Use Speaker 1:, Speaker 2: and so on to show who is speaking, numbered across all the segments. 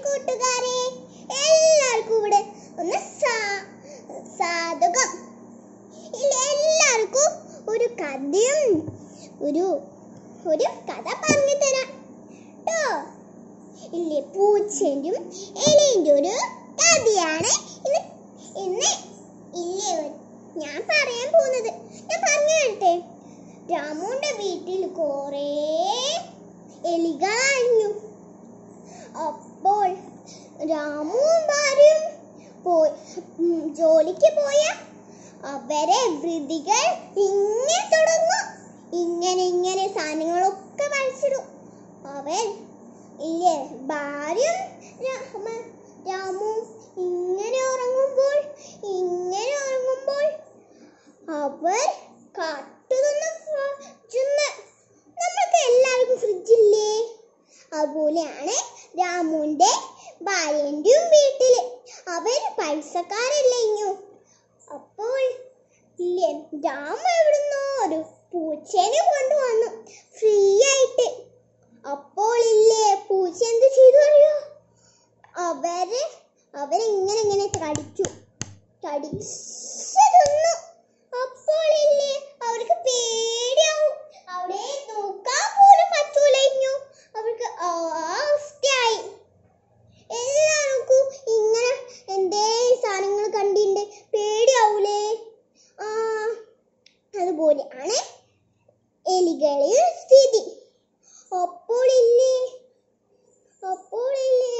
Speaker 1: കൂട്ടുകാരെ എല്ലാവർക്കും ഇവിടെ ഒന്ന് സാ- സാധകം ഇല്ല എല്ലാവർക്കും ഒരു കഥയും ഒരു ഒരു കഥ പറഞ്ഞു തരാം ട്ടോ ഇല്ലേ പൂച്ചേന്റെയും എലിന്റെ ഒരു കഥയാണ് ഇന്ന് ഇന്ന് ഇല്ലേ ഞാൻ പറയാൻ പോകുന്നത് ഞാൻ പറഞ്ഞു തരട്ടെ രാമുന്റെ വീട്ടിൽ കുറേ എലികളായിരുന്നു അപ്പോൾ രാമുവും ഭാര്യയും പോയി ഉം, ജോലിക്ക് പോയ അവരെ വൃതികൾ ഇങ്ങനെ തുടങ്ങും ഇങ്ങനെ ഇങ്ങനെ സാധനങ്ങളൊക്കെ വലിച്ചിടും അവൻ ഇല്ലേ ഭാര്യയും രാമ രാമുവും ഇങ്ങനെ ഉറങ്ങുമ്പോൾ ഇങ്ങനെ ഉറങ്ങുമ്പോൾ അവർ കാട്ടുതന്ന ഫ്രിഡ്ജിന്ന് നമ്മൾക്ക് എല്ലാവർക്കും ഫ്രിഡ്ജില്ലേ അതുപോലെയാണ് രാമുന്റെ ഭാര്യന്റെയും വീട്ടില് അവർ പൈസക്കാരല്ലേഞ്ഞു അപ്പോൾ ഇല്ലേ രാമ എവിടുന്നോ ഒരു പൂച്ചേനെ കൊണ്ടുവന്നു ഫ്രീ ആയിട്ട് അപ്പോൾ ഇല്ലേ പൂച്ച എന്ത് ചെയ്തു അറിയോ അവര് അവരിങ്ങനെ ഇങ്ങനെ കടിച്ചു കടിച്ചു തിന്നു അപ്പോൾ ഇല്ലേ അവർക്ക് പേടിയാവും അവിടെ നോക്കാൻ പോലും പറ്റൂലഞ്ഞു അവർക്ക് അവസ്ഥയായി എല്ലാവർക്കും ഇങ്ങനെ എന്തേ സാധനങ്ങൾ കണ്ടിണ്ട് പേടിയാവൂലേ ആ അതുപോലെയാണ് എലികളിൽ സ്ഥിതി അപ്പോൾ ഇല്ലേ അപ്പോൾ ഇല്ലേ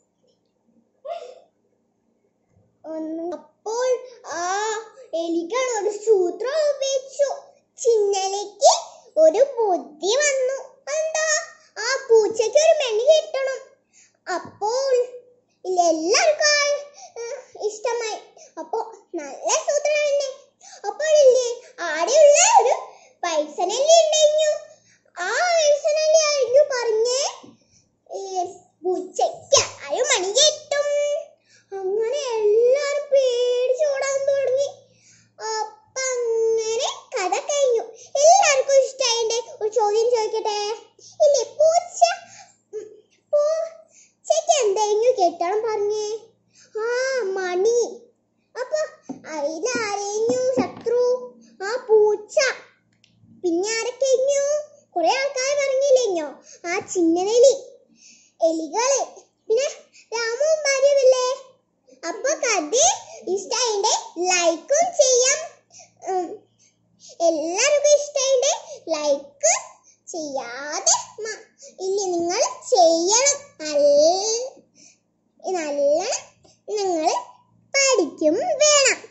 Speaker 1: ഒന്ന് അപ്പോൾ ആ എലികൾ ഒരു സൂത്രം ഉപയോഗിച്ചു ചിന്നലയ്ക്ക് ഒരു ബുദ്ധി വന്നു എന്താ ആ പൂച്ചയ്ക്ക് ഒരു മെണി കിട്ടണം അപ്പോൾ ഇല്ല എല്ലാവർക്കും ആ, ഏഹ്, ഇഷ്ടമായി അപ്പോ നല്ല സൂത്രം തന്നെ അപ്പോൾ ഇല്ലേ ആടെയുള്ള ഒരു പൈസനല്ലി ഉണ്ടായിരുന്നു ആ പൈസനല്ലി ആയിരുന്നു പറഞ്ഞേ ഈ പൂച്ചയ്ക്ക് ഒരു മണി കിട്ടും അങ്ങനെ എല്ലാരും പേടിച്ചോടാൻ തുടങ്ങി അപ്പൊ അങ്ങനെ കഥ കഴിഞ്ഞു എല്ലാവർക്കും ഇഷ്ടമായിന്റെ ഒരു ചോദ്യം ചോദിക്കട്ടെ ഇല്ലേ പൂച്ച ഉം, പൂച്ചയ്ക്ക് എന്തെങ്കിലും കെട്ടണം പറഞ്ഞേ ആ മണി അപ്പൊ അതിലാരെഞ്ഞു ശത്രു ആ പൂച്ച പിന്നെ ആരൊക്കെഞ്ഞു കുറെ ആൾക്കാർ പറഞ്ഞില്ലേഞ്ഞോ ആ ചിന്നനെലി എലികള് പിന്നെ രാമുവും ഭാര്യയുമില്ലേ അപ്പൊ കഥ ഇഷ്ടായിന്റെ ലൈക്കും ചെയ്യാം ഉം, എല്ലാവർക്കും ഇഷ്ടായിന്റെ ലൈക്ക് ചെയ്യാതെ മ- ഇല്ല നിങ്ങൾ ചെയ്യണം നല്ല നല്ല നിങ്ങൾ പഠിക്കും വേണം